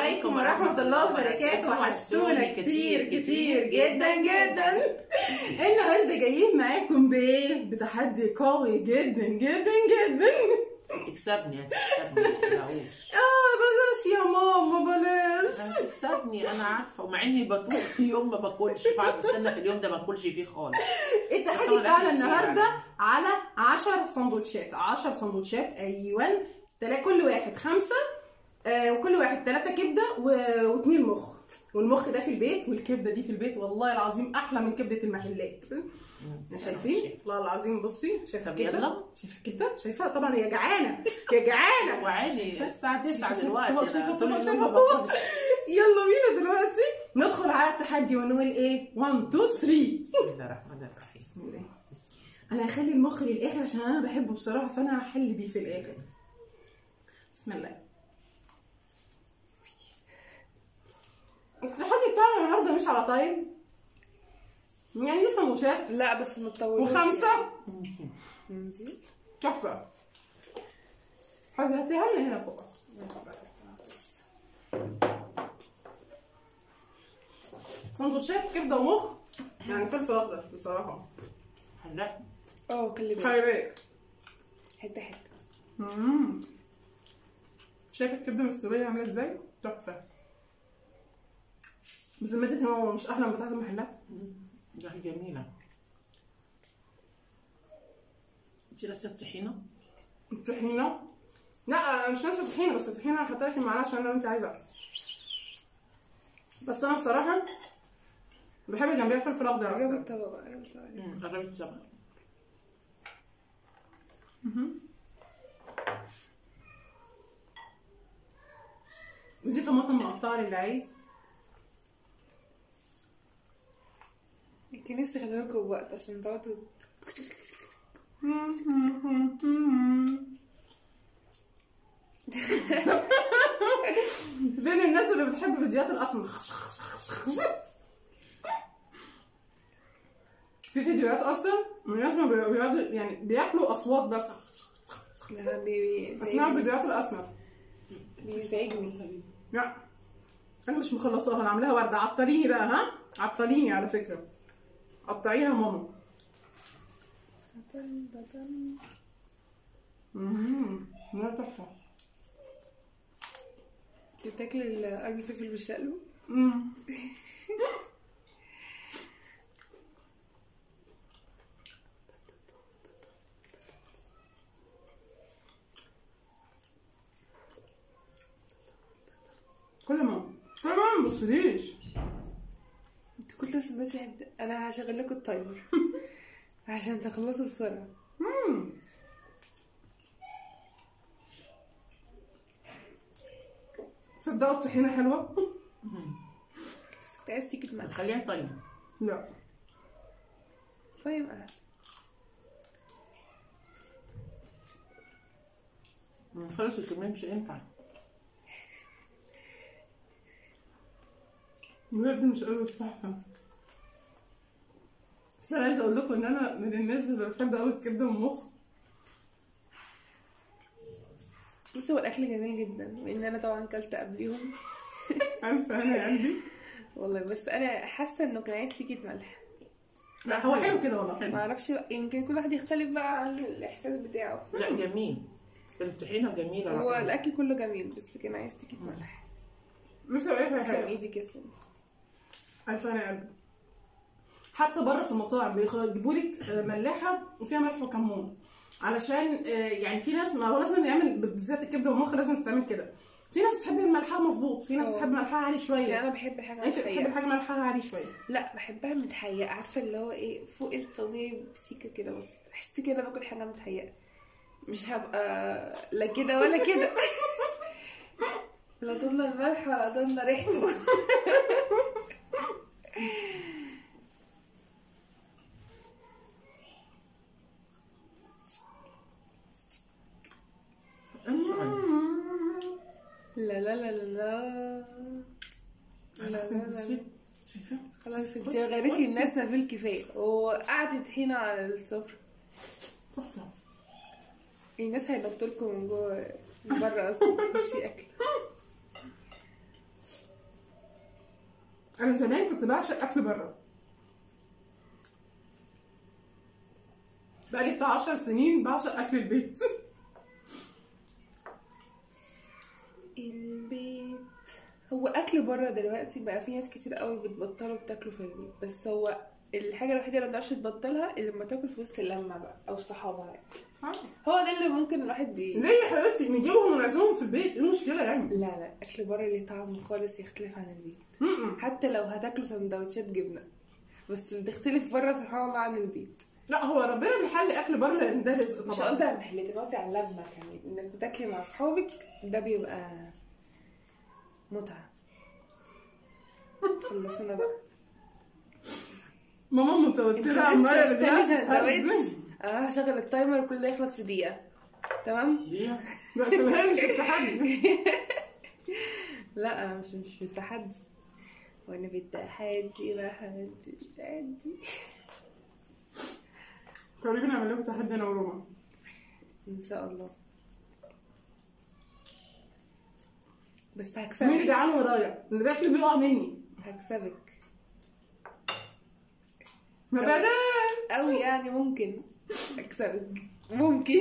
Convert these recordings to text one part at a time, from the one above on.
عليكم ورحمة الله وبركاته وحشتونا كتير كتير جدا جدا النهارده جايين معاكم بايه؟ بتحدي قوي جدا جدا جدا هتكسبني هتكسبني ما تقلقوش اه بلاش يا ماما بلاش هتكسبني انا عارفه ومع اني بطول يوم ما باكلش بعد استنى في اليوم ده ما باكلش فيه خالص التحدي طبعاً بتاعنا أكل النهارده يعني. على 10 سندوتشات 10 سندوتشات ايوه تلا كل واحد خمسه آه وكل واحد ثلاثه كبده و- واثنين مخ والمخ ده في البيت والكبده دي في البيت والله العظيم احلى من كبده المحلات شايفين؟ والله العظيم بصي شايفه طب الكبده؟ يلا. شايفه الكبده؟ شايفاها طبعا هي جعانه هي جعانه وعادي الساعه 9 شايفة- دلوقتي شايفة- انا طول شايفة- اليوم ما شايفة- باكلش يلا بينا دلوقتي ندخل على التحدي ونقول ايه 1 2 3 بسم الله الرحمن الرحيم بسم الله انا هخلي المخ للاخر عشان انا بحبه بصراحه فانا هحل بيه في الاخر بسم الله التحدي بتاعنا النهارده مش على تايم يعني دي سندوتشات لا بس ما تطولوش وخمسه يعني. دي تحفه هاتيها لنا هنا فوق سندوتشات كبده ومخ يعني فلفل اخضر بصراحه هلا اه خلي بالك خلي بالك حته حته مم. شايف الكبده مستويه عامله ازاي؟ تحفه بذمتك هو مش احلى من بتاعت المحلات؟ ده جميله انت لسه الطحينه الطحينه لا أنا مش ناسه الطحينه بس الطحينه هحطها لك معاها عشان لو انت عايزه بس انا بصراحه بحب جنبيها فلفل اخضر قرب أكتر. الطبق بقى قرب الطبق قربت سبعه ودي طماطم مقطعه للي عايز كان نفسي اخليها لكم وقت عشان تقعدوا فين الناس اللي بتحب فيديوهات الاسمر في فيديوهات اصلا الناس ما بيقعدوا يعني بياكلوا اصوات بس ده بي اسمها فيديوهات الاسمر بيزعجني لا انا مش مخلصاها انا عاملاها ورده عطليني بقى ها عطليني على فكره قطعيها يا ماما امم لا تحفه انت بتاكلي القرن الفلفل بالشقلب امم كل ما كل ما ما تبصليش انت كل سندوتش واحد انا هشغل لكم التايمر عشان تخلصوا بسرعه تصدقوا الطحينه حلوه بس كنت عايز تيجي ملح خليها طيب لا طيب احسن مم، خلص الكميه مش هينفع بجد مش قادره تحفه بس انا عايزه اقول لكم ان انا من الناس اللي بتحب قوي الكبده والمخ بص هو الاكل جميل جدا وان انا طبعا كلت قبليهم عارفه انا يا قلبي والله بس انا حاسه انه كان عايز تيجي ملح لا هو حلو كده والله ما اعرفش يمكن كل واحد يختلف بقى عن الاحساس بتاعه لا جميل الطحينه جميله هو رائعة. الاكل كله جميل بس كان عايز تيجي ملح مش هلاقيها تسلم حلو ايدك يا سلمى عارفه انا يا قلبي حتى بره في المطاعم بيجيبوا لك ملاحه وفيها ملح وكمون علشان آه، يعني في ناس ما هو لازم يعمل بالذات الكبده والمخ لازم تتعمل كده في ناس بتحب الملحها مظبوط في ناس اه. بتحب ملحها عالي يعني شويه انا بحب حاجه انت بتحبي متحيقه الحاجه ملحها عالي شويه لا بحبها متحيقه عارفه اللي هو ايه فوق الطبيعي بسيكه كده بسيطه احس كده باكل حاجه متحيقه مش هبقى لا كده ولا كده لا ضمن الملح ولا ضمن ريحته امشي لا لا لا لا لا لا لا لا شايفه خلاص انت غيرتي الناس ما في الكفايه وقعدت هنا على السفرة تحفه الناس هينطوا لكم من جوه من بره قصدي مش اكل انا زمان كنت بعشق اكل بره بقالي بتاع 10 سنين بعشق اكل البيت البيت هو اكل بره دلوقتي بقى في ناس كتير قوي بتبطلوا بتاكلوا في البيت بس هو الحاجه الوحيده اللي ما بتعرفش تبطلها اللي لما تاكل في وسط اللمه بقى او صحابها يعني هو ده اللي ممكن الواحد ي... ليه يا حبيبتي نجيبهم ونعزمهم في البيت ايه المشكله يعني لا لا اكل بره ليه طعم خالص يختلف عن البيت م-م. حتى لو هتاكلوا سندوتشات جبنه بس بتختلف بره سبحان الله عن البيت لا هو ربنا بيحلي اكل بره لان ده رزق مش طبعا قصدي على المحلات انا قصدي على اللمه كمان انك بتاكلي مع اصحابك ده بيبقى متعه خلصنا بقى ماما متوتره عماله تاني رجلها سندوتش تتهز. انا هشغل التايمر كل ده يخلص في دقيقه تمام دي لا عشان هي مش في التحدي لا انا مش مش في التحدي وانا في التحدي ما حدش عندي قريبا نعمل لكم تحدي انا وروما ان شاء الله بس مين اللي هكسبك جعان ورايا اللي بياكل بيقع مني هكسبك ما طب. بلاش او يعني ممكن اكسبك ممكن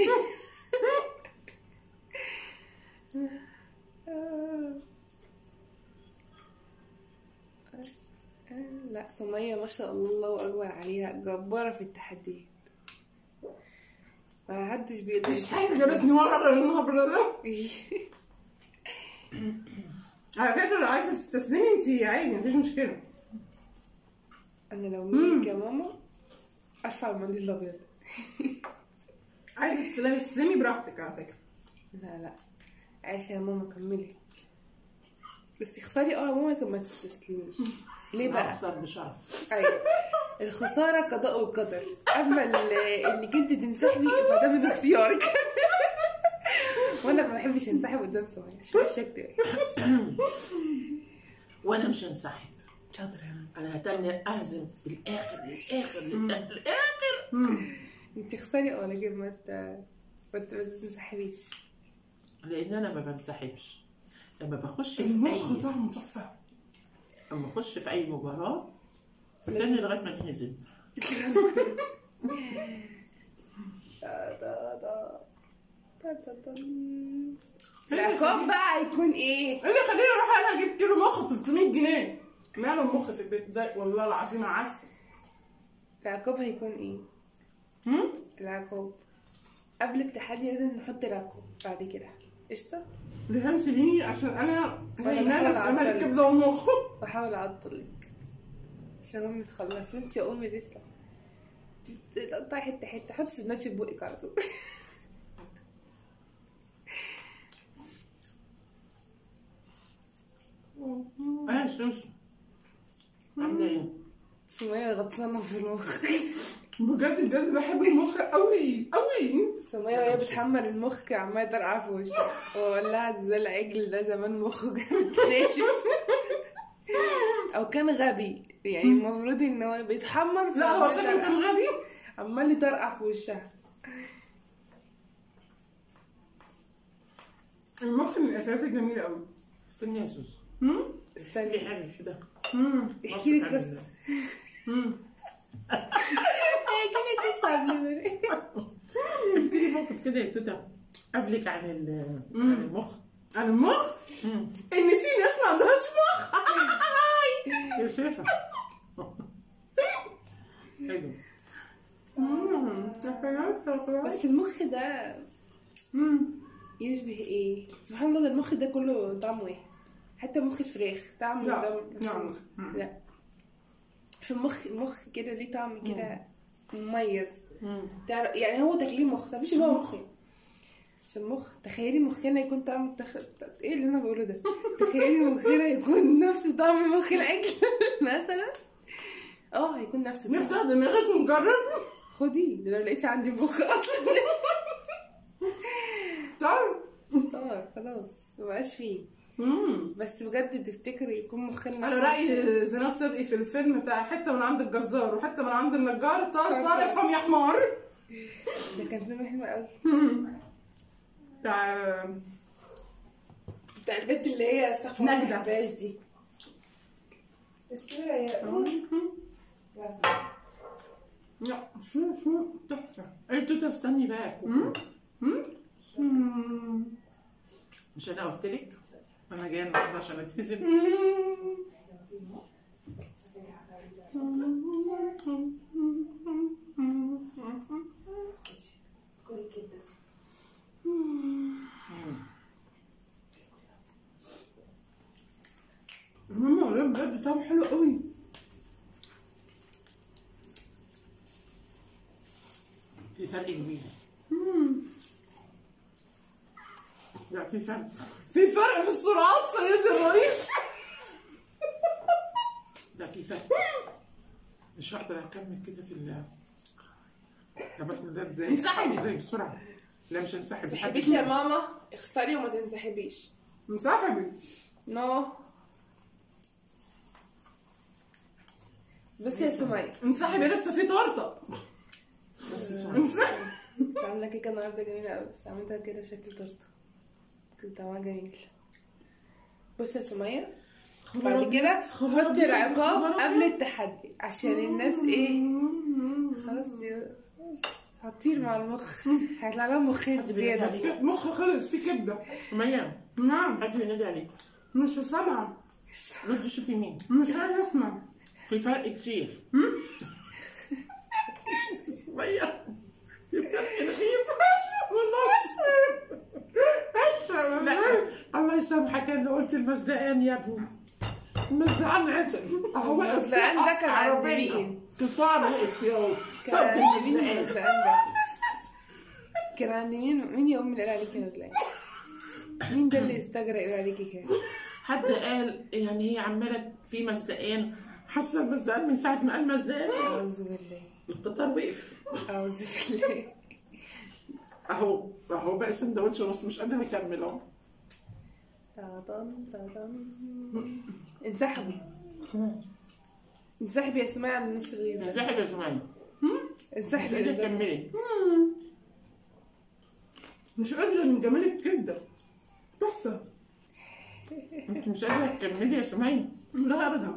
لا سمية ما شاء الله الله اكبر عليها جبارة في التحديات ما حدش بيقدر مفيش حاجه جابتني ورا غير النهر ده على فكره لو عايزه تستسلمي انت عادي مفيش مشكله انا لو منك يا ماما ارفع المنديل الابيض عايزه تستسلمي استسلمي براحتك على فكره لا لا عايشة يا ماما كملي بس اخسري اه يا ماما لكن ما تستسلميش ليه بقى؟ اخسر بشرف ايوه الخساره قضاء وقدر اما ال- انك انت تنسحبي فده من اختيارك وانا ما بحبش انسحب قدام سمية عشان مش شكل وانا مش هنسحب شاطر يا ماما انا هتني اهزم في الاخر للاخر للاخر للاخر انت اخسري اه لكن ما ت... ما ت- ما تنسحبيش لان انا ما بنسحبش لما بخش في المخ اي طعمه تحفه لما اخش في اي مباراه بتني لغايه ما انهزم تا- تا- تا- تا- تا- تا. العقاب بقى هيكون ايه؟ ايه اللي خليني اروح انا اجيب كيلو مخ 300 جنيه ماله المخ في البيت زي والله العظيم عسل العقاب هيكون ايه؟ هم؟ العقاب قبل التحدي لازم نحط العقاب بعد كده قشطة؟ ريهام سيبيني عشان انا وأنا هي بحاول في امل أعطلك. الكبده والمخ بحاول اعطلك عشان امي تخلص انت يا امي لسه تقطعي حته حته حطي سندوتش في بقك على طول اه سوسو عامله ايه؟ سمية غطسانة في المخ بجد بجد بحب المخ قوي قوي سمية وهي بتحمر المخ كان عمالة ترقع في وشها واقول لها ده العجل ده زمان مخه كان ناشف او كان غبي يعني المفروض ان هو بيتحمر لا هو فعمال شكله يطرقع. كان غبي عمال يطرقع في وشها المخ من الاساس جميل قوي استني يا سوسو هم؟ في استني حاجه كده هم. احكي لي قصة هم. احكي لي قصة قبل ما احكي لي موقف كده يا توتا قبلك عن ال- عن المخ عن المخ ان في ناس ما عندهاش مخ يا شيخة حلو بس المخ ده يشبه ايه سبحان الله ده المخ ده كله طعمه ايه حتى مخ الفراخ طعمه لا، ده مش لا. المخ. لا في المخ المخ كده ليه طعم كده مميز تعرف يعني هو تكليم مخ تعرفيش هو مخ عشان المخ تخيلي مخنا يكون طعم تخ... ايه اللي انا بقوله ده تخيلي مخنا يكون نفس طعم مخ العجل مثلا اه هيكون نفس الطعم نفتح دماغك ونجرب خدي ده لو لقيتي عندي مخ اصلا طيب طار خلاص مبقاش فيه مم. بس بجد تفتكري يكون مخنا على رأي زينات صدقي في الفيلم بتاع حتة من عند الجزار وحتة من عند النجار طار طار افهم يا حمار ده كان فيلم حلو قوي بتاع بتاع البنت اللي هي استغفر الله نجدة. ما بحبهاش دي لا شو شو تحفه انتوا تستني بقى مم. مش انا قلت لك انا جايه النهارده عشان اتهزم ماما والله بجد طعم حلو قوي في فرق كبير لا في فرق في فرق في السرعات سيد الرئيس لا في فرق مش هقدر اكمل كده في ال باكل ده ازاي؟ انسحبي. ازاي بسرعه لا مش هنسحب لحد تنسحبيش يا ماما اخسري وما تنسحبيش مسحبي نو بس يا سمية انسحبي لسه في تورته بس اسمعي. انسحبي كنت عاملة كيكة النهاردة جميلة أوي بس عملتها كده شكل تورتة كان طعمها جميل بصي يا سمية بعد كده خبر حطي أبيض، العقاب خبر قبل أبيض. التحدي عشان الناس ايه خلاص دي هتطير مع المخ هيطلع لها مخين حد بينادي زيادة عليك مخ خلص في كبده ميا نعم حد بينادي عليك مش سامعه ردي شوفي مين مش عايزه اسمع في فرق كتير ميا في فرق كتير لا الله يسامحك انا قلت المزدقان يا ابو المزدقان عتل اهو واقف المزدقان ده كان عند عربية. مين؟ قطار وقف يا صد كان عند مين المزدقان المزلقان ده؟ كان عند مين مين يا أمي اللي قال عليكي مزلقان؟ مين ده اللي استجرى يقول عليكي كده؟ حد قال يعني هي عماله في مزدقان حاسه المزدقان من ساعه ما قال مزدقان أعوذ بالله القطار وقف أعوذ بالله اهو اهو بقى سندوتش ونص مش قادره اكمل اهو طاطن طاطن انسحبي انسحبي يا سمية عن النص الغيب ده انسحب يا سمية مش انسحبي قادره قدام. تكملي مش قادره من جمال الكبده تحفه انت مش قادره تكملي يا سمية لا ابدا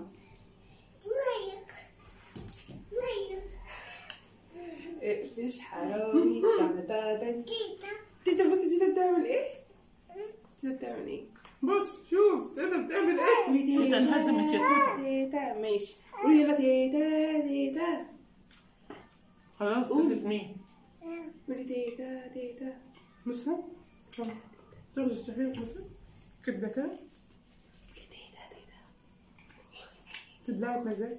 اقفش حرامي تعمل تيتا بصي تيتا بتعمل ايه؟ تيتا بتعمل ايه؟ بص شوف تقدر بتعمل ايه قولي تيتا انهزمت يا تيتا. تيتا ماشي قولي يلا تيتا تيتا خلاص قوم. تيتا مين قولي تيتا تيتا مثلا تاخد الشهير مثلا كبده كده قولي تيتا تيتا تبلعي بمزاج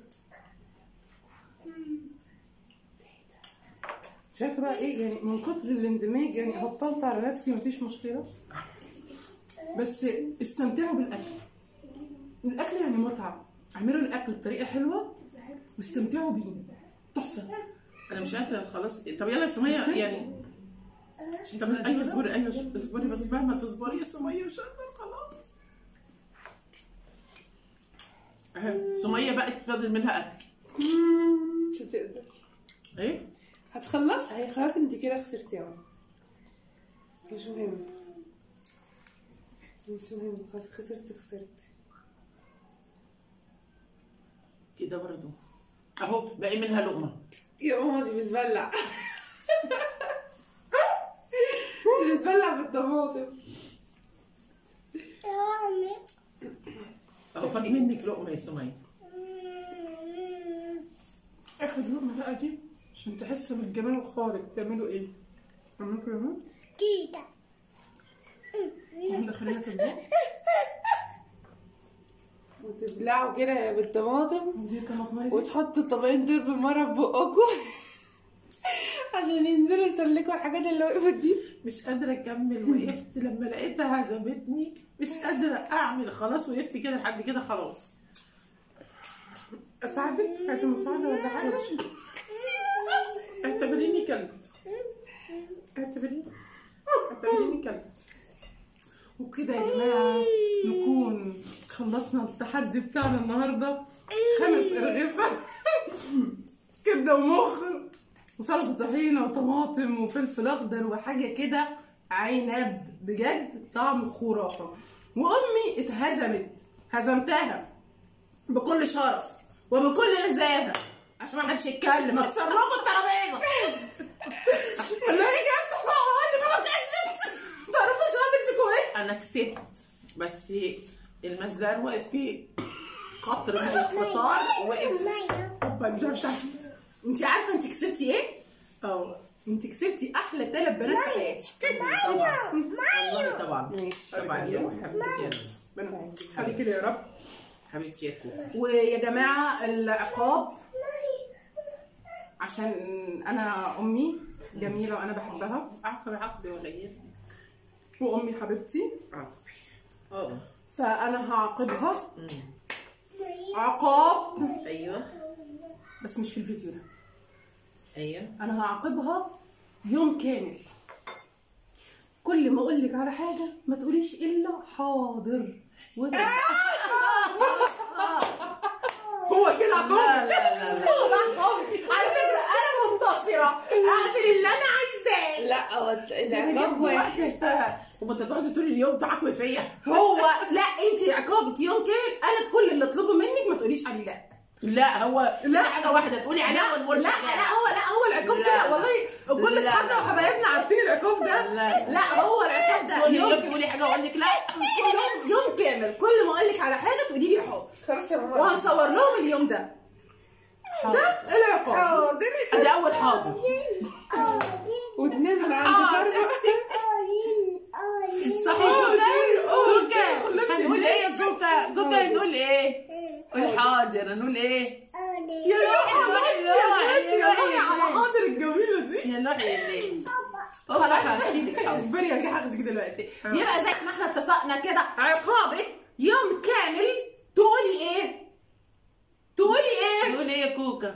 شايفه بقى ايه يعني من كتر الاندماج يعني هطلت على نفسي مفيش مشكله بس استمتعوا بالاكل الاكل يعني متعه اعملوا الاكل بطريقه حلوه واستمتعوا بيه تحفه انا مش قادره خلاص طب يلا يا سمية يعني طب ايوه اصبري ايوه اصبري بس مهما تصبري يا سمية مش قادره خلاص أهي، سمية بقت فاضل منها اكل مش هتقدر ايه هتخلص هي خلاص انت كده خسرتي يا ماما مش مهم مش مهم خلاص خسرت خسرت كده برضو اهو باقي منها لقمه يا ماما دي بتبلع بتبلع بالطماطم اهو فاضي منك لقمه يا سمية اخد لقمه بقى دي عشان تحسوا بالجمال الخارق تعملوا ايه عملوا كده ندخليها في البوق وتبلعوا كده بالطماطم دي طماطمية وتحطوا الطبقين دول بالمره في بقكم عشان ينزلوا يسلكوا الحاجات اللي وقفت دي مش قادرة أكمل وقفت لما لقيتها هزمتني مش قادرة أعمل خلاص وقفت كده لحد كده خلاص اساعدك عايزه مساعده ولا حاجه اعتبريني كلب اعتبريني اعتبريني كلب وكده يا جماعه نكون خلصنا التحدي بتاعنا النهارده خمس ارغفه كبده ومخ وسلطه طحينه وطماطم وفلفل اخضر وحاجه كده عنب بجد طعم خرافه وامي اتهزمت هزمتها بكل شرف وبكل نزاهه عشان ما حدش يتكلم هتصرفوا الترابيزه اللي هيجي يفتح بقى ويقول لي ماما كسبت تعرفوا شاطر فيكوا ايه؟ انا كسبت بس المزدان واقف فيه قطر من القطار واقف طب مش عارفه انت عارفه انت كسبتي ايه؟ اه انت كسبتي احلى ثلاث بنات في حياتي طبعا والله طبعا ماشي. طبعا يا حبيبتي يا ناس. خليكي لي يا رب حبيبتي يا كوكو ويا جماعه العقاب عشان انا امي جميله وانا بحبها عقب عقبي ولا ايه؟ وامي حبيبتي عقبي اه فانا هعاقبها أمم. عقاب ايوه بس مش في الفيديو ده ايوه انا هعاقبها يوم كامل كل ما اقول لك على حاجه ما تقوليش الا حاضر وده هو كده عقاب لا، لا، لا، لا. هو ده عقاب على فكره انا منتصره اعمل اللي انا عايزاه لا هو العقاب واحد دلوقتي وما انت تقعدي طول اليوم تعاقبي فيا هو لا انت عقابك يوم كامل انا كل اللي اطلبه منك ما تقوليش عليه لا لا هو لا. لا حاجه واحده تقولي عليها لا ونقول لا لا هو لا هو العقاب لا. كده والله كل لا، اصحابنا لا. وحبايبنا عارفين العقاب ده لا. لا هو العقاب ده كل يوم يوم تقولي حاجه واقول لك لا يوم يوم كامل كل ما اقول لك على حاجه تقولي لي حاضر خلاص يا ماما وهنصور لهم اليوم ده ده العقاب حاضر ادي اول حاضر وتنام عند حاضر. كربة صح كوكا هنقول ايه يا كوكا كوكا هنقول ايه قول حاضر هنقول ايه يا روحي يا روحي على حاضر الجميله دي يا لوحي يا ليه خلاص هشيلك حاضر اصبري يا هاخدك دلوقتي آه. يبقى زي ما احنا اتفقنا كده عقابك يوم كامل تقولي ايه تقولي ايه نقول ايه يا كوكا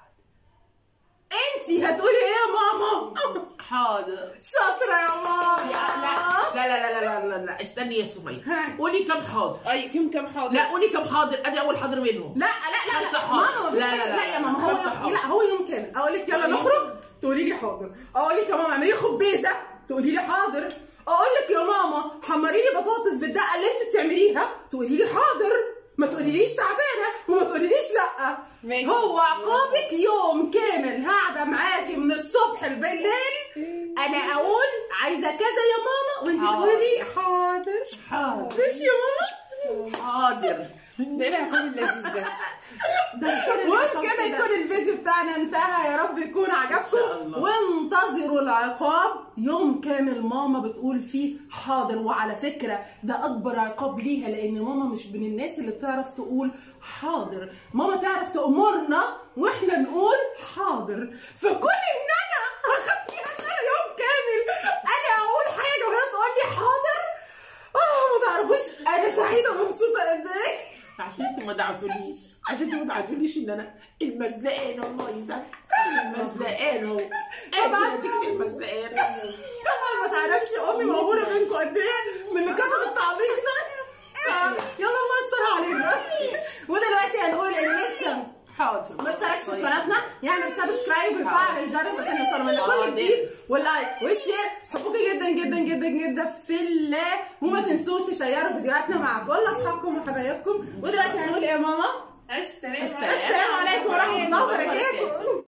انتي هتقولي ايه يا ماما حاضر شاطره يا ماما لا لا لا لا لا لا لا استني يا سمية ها. قولي كم حاضر اي فيهم كام حاضر لا قولي كم حاضر ادي اول حاضر منهم لا لا لا خمسة لا حاضر. ماما مفيش لا، لا، حاجة- لا، لا يا ماما هو خمسة حاضر. لا هو يوم كامل اقول لك يلا نخرج تقولي لي حاضر اقول لك يا ماما اعملي خبيزه تقولي لي حاضر اقول لك يا ماما حمري لي بطاطس بالدقه اللي انت بتعمليها تقولي لي حاضر ما تقوليليش تعبانه وما تقوليليش لا ماشي. هو عقابك يوم كامل قاعده معاكي من الصبح بالليل انا اقول عايزه كذا يا ماما وانت حاضر. تقولي لي حاضر حاضر ماشي يا ماما حاضر ده العقاب اللذيذ ده وبكده يكون الفيديو بتاعنا انتهى يا رب يكون شاء عجبكم الله. وانتظروا العقاب يوم كامل ماما بتقول فيه حاضر وعلى فكرة ده أكبر عقاب ليها لأن ماما مش من الناس اللي بتعرف تقول حاضر ماما تعرف تأمرنا وإحنا نقول حاضر فكون إن أنا أخدت إن أنا يوم كامل أنا أقول حاجة وهي تقول لي حاضر آه ما تعرفوش أنا سعيدة ومبسوطة قد إيه عشان انتوا ما دعتوليش عشان انتوا ما دعتوليش ان انا المزلقان الله يسامحك المزلقان اهو ادي نتيجه المزلقان طبعا ما تعرفش امي موجوده بينكم قد ايه من اللي كتب التعليق ده يلا الله يستر علينا ودلوقتي هنقول ان لسه حاضر ما اشتركش في قناتنا يعمل سبسكرايب ويفعل الجرس عشان يوصل لنا حاضر. كل جديد واللايك والشير بحبكم جدا جدا جدا جدا في الله وما تنسوش تشيروا فيديوهاتنا مع كل اصحابكم وحبايبكم ودلوقتي هنقول ايه يا ماما السلام السلام السلام عليكم ورحمه الله وبركاته